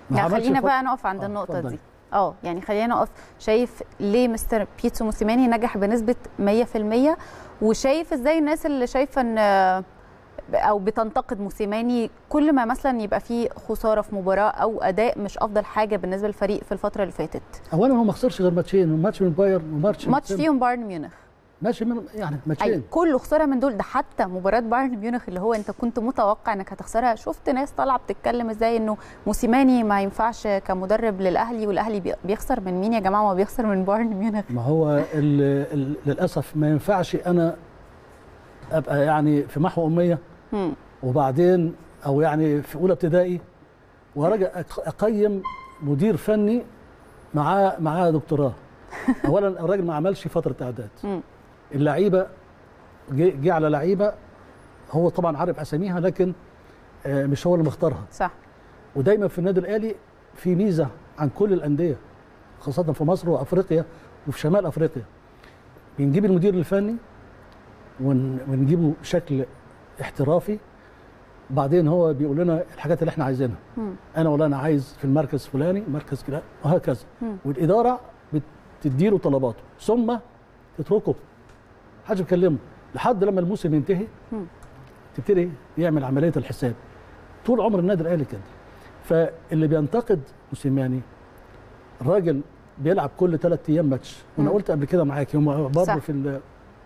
ما يعني عملش خلينا فت- بقى نقف عند آه، النقطه اتفضلي. دي اه يعني خلينا نقف شايف ليه مستر بيتسو موسيماني نجح بنسبه 100% وشايف ازاي الناس اللي شايفه ان او بتنتقد موسيماني كل ما مثلا يبقى فيه خساره في مباراه او اداء مش افضل حاجه بالنسبه للفريق في الفتره اللي فاتت اولا هو ما خسرش غير ماتشين ماتش من بايرن وماتش من ماتش سيم- فيهم بايرن ميونخ ماشي من يعني اي ماتشين كل خساره من دول ده حتى مباراه بايرن ميونخ اللي هو انت كنت متوقع انك هتخسرها شفت ناس طالعه بتتكلم ازاي انه موسيماني ما ينفعش كمدرب للاهلي والاهلي بي- بيخسر من مين يا جماعه ما بيخسر من بايرن ميونخ ما هو ال ال للاسف ما ينفعش انا ابقى يعني في محو اميه مم. وبعدين او يعني في اولى ابتدائي وارجع أق- اقيم مدير فني معاه معاه دكتوراه اولا الراجل ما عملش فتره اعداد مم. اللعيبه جه جه على لعيبه هو طبعا عارف اساميها لكن آه، مش هو اللي مختارها صح ودايما في النادي الاهلي في ميزه عن كل الانديه خاصه في مصر وافريقيا وفي شمال افريقيا بنجيب المدير الفني ون- ونجيبه بشكل احترافي بعدين هو بيقول لنا الحاجات اللي احنا عايزينها مم. انا ولا انا عايز في المركز فلاني مركز كده وهكذا مم. والاداره بتديله طلباته ثم تتركه محدش بيكلمه لحد لما الموسم ينتهي مم. تبتدي يعمل عمليه الحساب طول عمر النادي الاهلي كده فاللي بينتقد موسيماني الراجل بيلعب كل ثلاث ايام ماتش وانا مم. قلت قبل كده معاك هم صح. برضه في ال-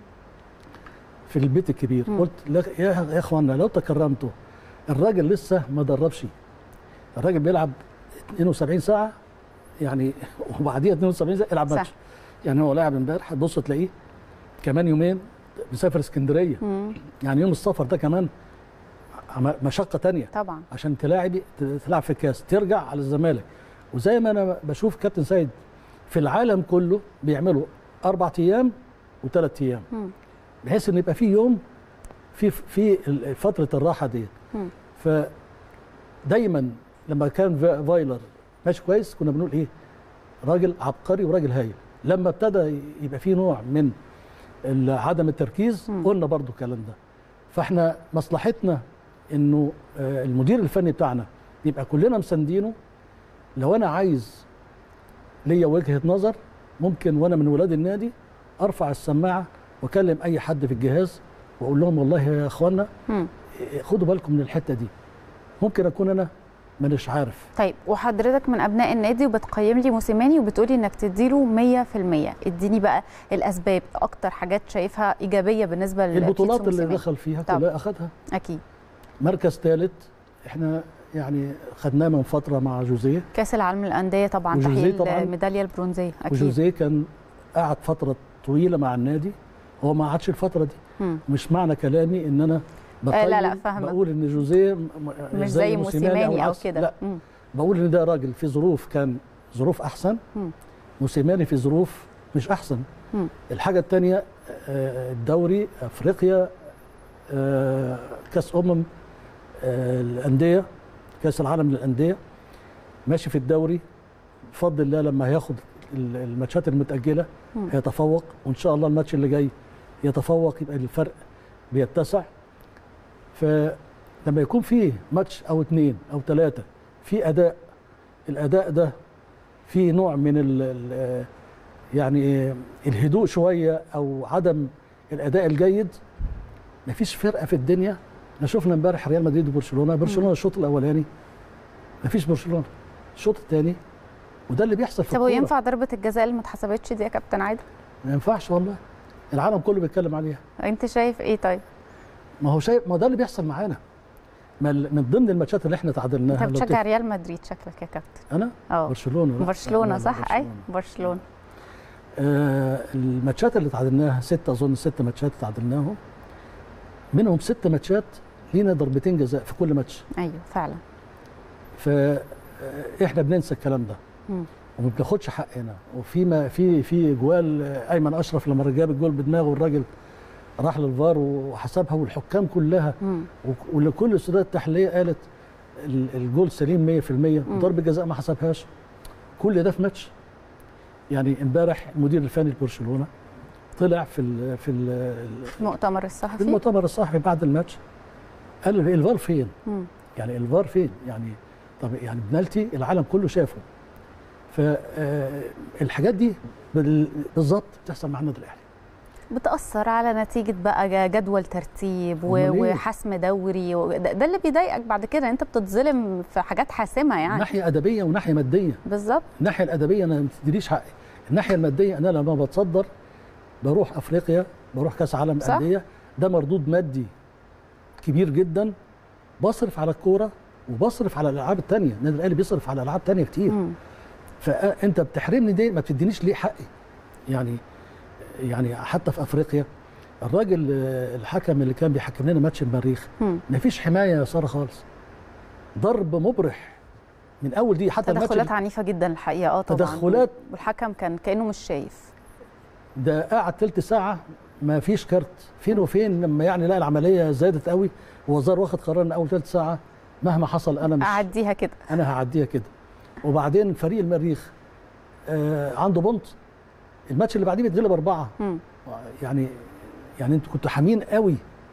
في البيت الكبير مم. قلت لا- يا يا اخوانا لو تكرمتوا الراجل لسه ما دربش الراجل بيلعب 72 ساعه يعني وبعديها 72 ساعه يلعب صح. ماتش يعني هو لاعب امبارح هتبص تلاقيه كمان يومين مسافر اسكندريه مم. يعني يوم السفر ده كمان عم- مشقه تانية طبعا عشان تلاعب تلعب في الكاس ترجع على الزمالك وزي ما انا بشوف كابتن سيد في العالم كله بيعملوا اربع ايام وثلاث ايام مم. بحيث ان يبقى في يوم في في ال- فتره الراحه دي مم. فدايما لما كان فا- فايلر ماشي كويس كنا بنقول ايه راجل عبقري وراجل هايل لما ابتدى يبقى في نوع من ال- عدم التركيز مم. قلنا برضو الكلام ده فاحنا مصلحتنا انه آه، المدير الفني بتاعنا يبقى كلنا مساندينه لو انا عايز ليا وجهه نظر ممكن وانا من ولاد النادي ارفع السماعه واكلم اي حد في الجهاز واقول لهم والله يا اخوانا مم. خدوا بالكم من الحته دي ممكن اكون انا مانيش عارف طيب وحضرتك من ابناء النادي وبتقيم لي موسيماني وبتقولي انك تديله 100% اديني بقى الاسباب اكتر حاجات شايفها ايجابيه بالنسبه لبيتسو البطولات اللي موسيماني. دخل فيها طب. كلها اخذها اكيد مركز ثالث احنا يعني خدناه من فتره مع جوزيه كاس العالم للانديه طبعا وجوزيه تحقيق طبعاً. الميداليه البرونزيه اكيد وجوزيه كان قعد فتره طويله مع النادي هو ما قعدش الفتره دي مم. مش معنى كلامي ان انا آه، لا، لا، بقيم- فاهمة. بقول ان جوزيه م- م- مش زي موسيماني او العكس. كده لا مم. بقول ان ده راجل في ظروف كان ظروف احسن مم. موسيماني في ظروف مش احسن مم. الحاجه الثانيه الدوري افريقيا آه، كاس امم آه، الانديه كاس العالم للانديه ماشي في الدوري بفضل الله لما هياخد ال- الماتشات المتاجله مم. هيتفوق وان شاء الله الماتش اللي جاي يتفوق يبقى الفرق بيتسع فلما يكون فيه ماتش او اثنين او ثلاثه في اداء الاداء ده في نوع من ال ال يعني الهدوء شويه او عدم الاداء الجيد مفيش فرقه في الدنيا احنا شفنا امبارح ريال مدريد وبرشلونه برشلونه الشوط الاولاني مفيش برشلونه الشوط الثاني وده اللي بيحصل في طب هو الكوره ينفع ضربه الجزاء اللي ما اتحسبتش دي يا كابتن عادل ما ينفعش والله العالم كله بيتكلم عليها انت شايف ايه طيب ما هو شايف ما ده اللي بيحصل معانا ما ال- من ضمن الماتشات اللي احنا تعادلناها انت لو بتشجع تف- ريال مدريد شكلك يا كابتن انا اه برشلونه لا. برشلونه لا، لا، صح اي برشلونة. برشلونه آه الماتشات اللي تعادلناها ستة اظن ست ماتشات تعادلناهم منهم ست ماتشات لينا ضربتين جزاء في كل ماتش ايوه فعلا فاحنا بننسى الكلام ده مم. وما بناخدش حقنا وفي ما في في جوال آه، ايمن اشرف لما جاب الجول بدماغه والراجل راح للفار وحسبها والحكام كلها مم. وك- ولكل استوديوهات التحليليه قالت ال- الجول سليم 100% ضرب جزاء ما حسبهاش كل ده في ماتش يعني امبارح المدير الفني لبرشلونه طلع في ال في ال المؤتمر في الصحفي المؤتمر الصحفي بعد الماتش قال له الفار فين؟ مم. يعني الفار فين؟ يعني طب يعني بنالتي العالم كله شافه فالحاجات دي بال- بالظبط بتحصل مع النادي الاهلي بتأثر على نتيجة بقى ج- جدول ترتيب و- أمال إيه؟ وحسم دوري و- ده ده اللي بيضايقك بعد كده انت بتتظلم في حاجات حاسمة يعني ناحيه ادبيه وناحيه ماديه بالظبط الناحيه الادبيه انا ما بتدينيش حقي الناحيه الماديه انا لما بتصدر بروح افريقيا بروح كاس عالم صح. انديه ده مردود مادي كبير جدا بصرف على الكوره وبصرف على الالعاب التانية النادي الاهلي بيصرف على العاب تانية كتير مم. فانت بتحرمني دي ما بتدينيش ليه حقي يعني يعني حتى في افريقيا الراجل آه، الحكم اللي كان بيحكم لنا ماتش المريخ مم. ما فيش حمايه يا ساره خالص ضرب مبرح من اول دي حتى الماتش تدخلات عنيفة جدا الحقيقة اه طبعا تدخلات. والحكم كان كأنه مش شايف ده قعد تلت ساعة ما فيش كارت فين وفين لما يعني لا العملية زادت قوي وزار واخد قرار ان اول تلت ساعة مهما حصل انا مش أعديها كده انا هعديها كده وبعدين فريق المريخ آه عنده بونت الماتش اللي بعديه بيتغلب أربعة مم. يعني يعني انتوا كنتوا حامين قوي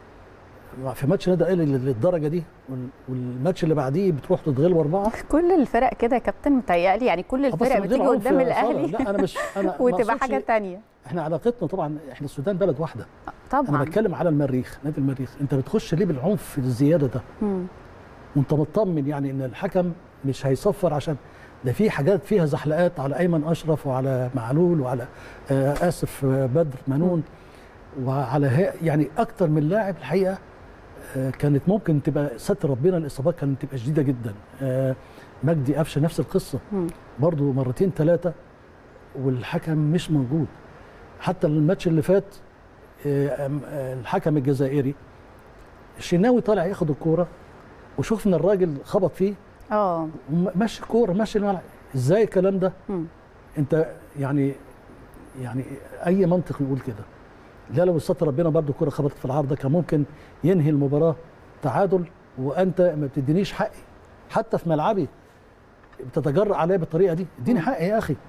في ماتش نادي الاهلي للدرجة دي وال- والماتش اللي بعديه بتروح تتغلبوا أربعة كل الفرق كده يا كابتن متهيألي يعني كل آه، بس الفرق من غير بتيجي عنف قدام يا سارة. الأهلي لا انا مش انا ما وتبقى أقصدش- حاجة تانية احنا علاقتنا طبعا احنا السودان بلد واحده انا طبعا بتكلم على المريخ نادي المريخ انت بتخش ليه بالعنف الزياده ده مم. وانت مطمن يعني ان الحكم مش هيصفر عشان ده في حاجات فيها زحلقات على ايمن اشرف وعلى معلول وعلى آه اسف آه، بدر منون وعلى هي يعني اكتر من لاعب الحقيقه آه كانت ممكن تبقى ستر ربنا الاصابات كانت تبقى شديده جدا آه مجدي قفشه نفس القصه مم. برضو مرتين ثلاثه والحكم مش موجود حتى الماتش اللي فات آه، آم، آه، الحكم الجزائري الشناوي طالع ياخد الكوره وشفنا الراجل خبط فيه اه ومشي الكوره مشي الملعب ازاي الكلام ده مم. انت يعني يعني اي منطق يقول كده لا لو ستر ربنا برضو الكوره خبطت في العارضه كان ممكن ينهي المباراه تعادل وانت ما بتدينيش حقي حتى في ملعبي بتتجرأ عليا بالطريقه دي اديني حقي يا اخي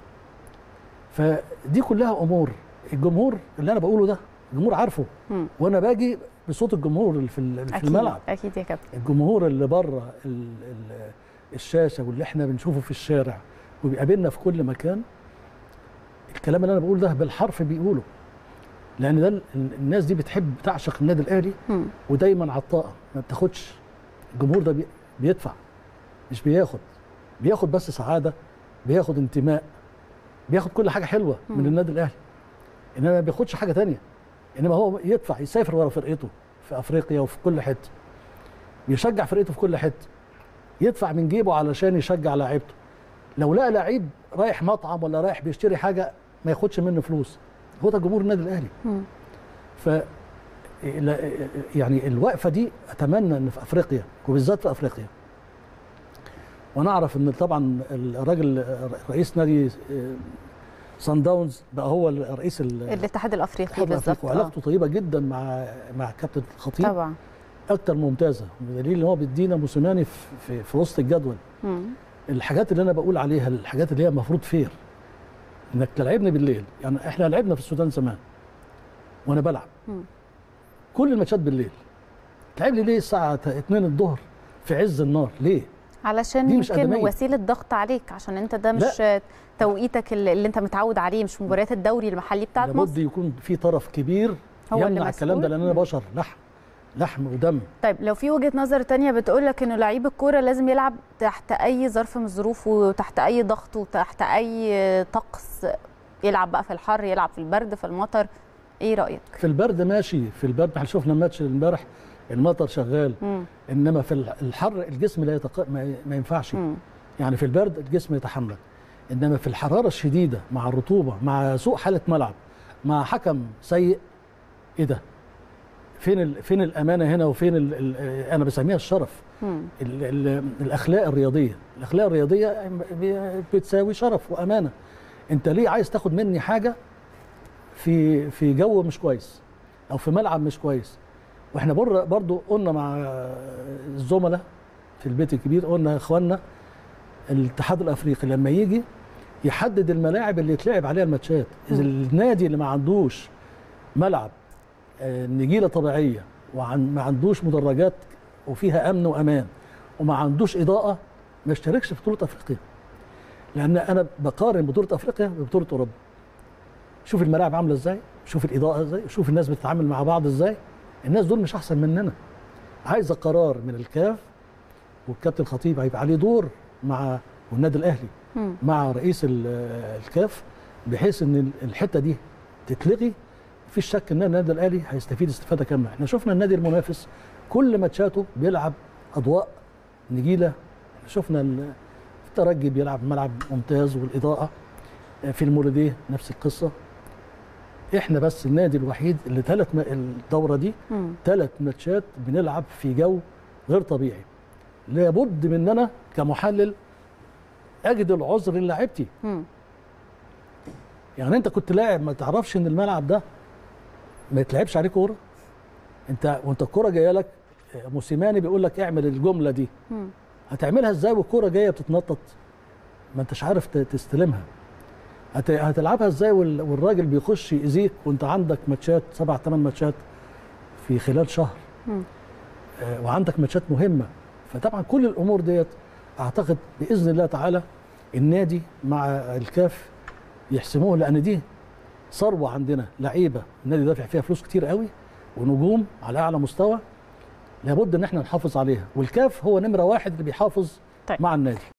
فدي كلها امور الجمهور اللي انا بقوله ده الجمهور عارفه مم. وانا باجي بصوت الجمهور اللي في ال- في أكيد الملعب أكيد يا كابتن الجمهور اللي بره ال- ال- الشاشه واللي احنا بنشوفه في الشارع وبيقابلنا في كل مكان الكلام اللي انا بقوله ده بالحرف بيقوله لان ده ال- الناس دي بتحب تعشق النادي الاهلي مم. ودايما عطاءه ما بتاخدش الجمهور ده بي- بيدفع مش بياخد بياخد بس سعاده بياخد انتماء بياخد كل حاجه حلوه من مم. النادي الاهلي انما ما بياخدش حاجه تانية انما هو يدفع يسافر ورا فرقته في افريقيا وفي كل حته يشجع فرقته في كل حته يدفع من جيبه علشان يشجع لاعيبته لو لقى لعيب رايح مطعم ولا رايح بيشتري حاجه ما ياخدش منه فلوس هو ده جمهور النادي الاهلي مم. ف لا- يعني الوقفه دي اتمنى ان في افريقيا وبالذات في افريقيا وانا اعرف ان طبعا الراجل رئيس نادي سان داونز بقى هو رئيس ال- الاتحاد الأفريقي الاتحاد بالظبط الافريقي آه. وعلاقته طيبه جدا مع مع كابتن الخطيب طبعا اكتر ممتازه بدليل ان هو بيدينا موسيماني في, في, في وسط الجدول مم. الحاجات اللي انا بقول عليها الحاجات اللي هي المفروض فير انك تلعبني بالليل يعني احنا لعبنا في السودان زمان وانا بلعب مم. كل الماتشات بالليل تلعب لي ليه الساعه 2 الظهر في عز النار ليه علشان دي مش يمكن آدمية. وسيله ضغط عليك عشان انت ده مش توقيتك اللي, اللي انت متعود عليه مش مباريات الدوري المحلي بتاعت لابد مصر يكون في طرف كبير هو اللي يمنع الكلام ده مسؤول. لان انا بشر لحم لحم ودم طيب لو في وجهه نظر تانية بتقول لك انه لعيب الكوره لازم يلعب تحت اي ظرف من الظروف وتحت اي ضغط وتحت اي طقس يلعب بقى في الحر يلعب في البرد في المطر ايه رايك في البرد ماشي في البرد احنا شفنا الماتش امبارح المطر شغال مم. انما في الحر الجسم لا يتق... ما ما ينفعش مم. يعني في البرد الجسم يتحمل انما في الحراره الشديده مع الرطوبه مع سوء حاله ملعب مع حكم سيء ايه ده فين ال... فين الامانه هنا وفين ال... ال... انا بسميها الشرف مم. ال... ال... الاخلاق الرياضيه الاخلاق الرياضيه ب- بتساوي شرف وامانه انت ليه عايز تاخد مني حاجه في في جو مش كويس او في ملعب مش كويس واحنا بر برضو قلنا مع الزملاء في البيت الكبير قلنا يا اخوانا الاتحاد الافريقي لما يجي يحدد الملاعب اللي يتلعب عليها الماتشات اذا مم. النادي اللي ما عندوش ملعب آه، نجيله طبيعيه وما عندوش مدرجات وفيها امن وامان وما عندوش اضاءه ما يشتركش في بطوله افريقيا لان انا بقارن بطوله افريقيا ببطوله اوروبا شوف الملاعب عامله ازاي شوف الاضاءه ازاي شوف الناس بتتعامل مع بعض ازاي الناس دول مش احسن مننا عايزه قرار من الكاف والكابتن الخطيب هيبقى عليه دور مع والنادي الاهلي مم. مع رئيس ال- الكاف بحيث ان الحته دي تتلغي مفيش شك ان النادي الاهلي هيستفيد استفاده كامله احنا شفنا النادي المنافس كل ماتشاته بيلعب اضواء نجيله شفنا ال- الترجي بيلعب ملعب ممتاز والاضاءه في المولوديه نفس القصه احنا بس النادي الوحيد اللي ثلاث الدوره دي مم. ثلاث ماتشات بنلعب في جو غير طبيعي لابد مننا كمحلل اجد العذر للاعيبتي مم. يعني انت كنت لاعب ما تعرفش ان الملعب ده ما يتلعبش عليه كوره انت وانت الكوره جايه لك موسيماني بيقول لك اعمل الجمله دي مم. هتعملها ازاي والكوره جايه بتتنطط ما انتش عارف ت- تستلمها هت- هتلعبها ازاي وال- والراجل بيخش يأذيك وانت عندك ماتشات سبع ثمان ماتشات في خلال شهر مم. آه، وعندك ماتشات مهمه فطبعا كل الامور ديت اعتقد باذن الله تعالى النادي مع الكاف يحسموه لان دي ثروه عندنا لعيبه النادي دافع فيها فلوس كتير قوي ونجوم على اعلى مستوى لابد ان احنا نحافظ عليها والكاف هو نمره واحد اللي بيحافظ طيب. مع النادي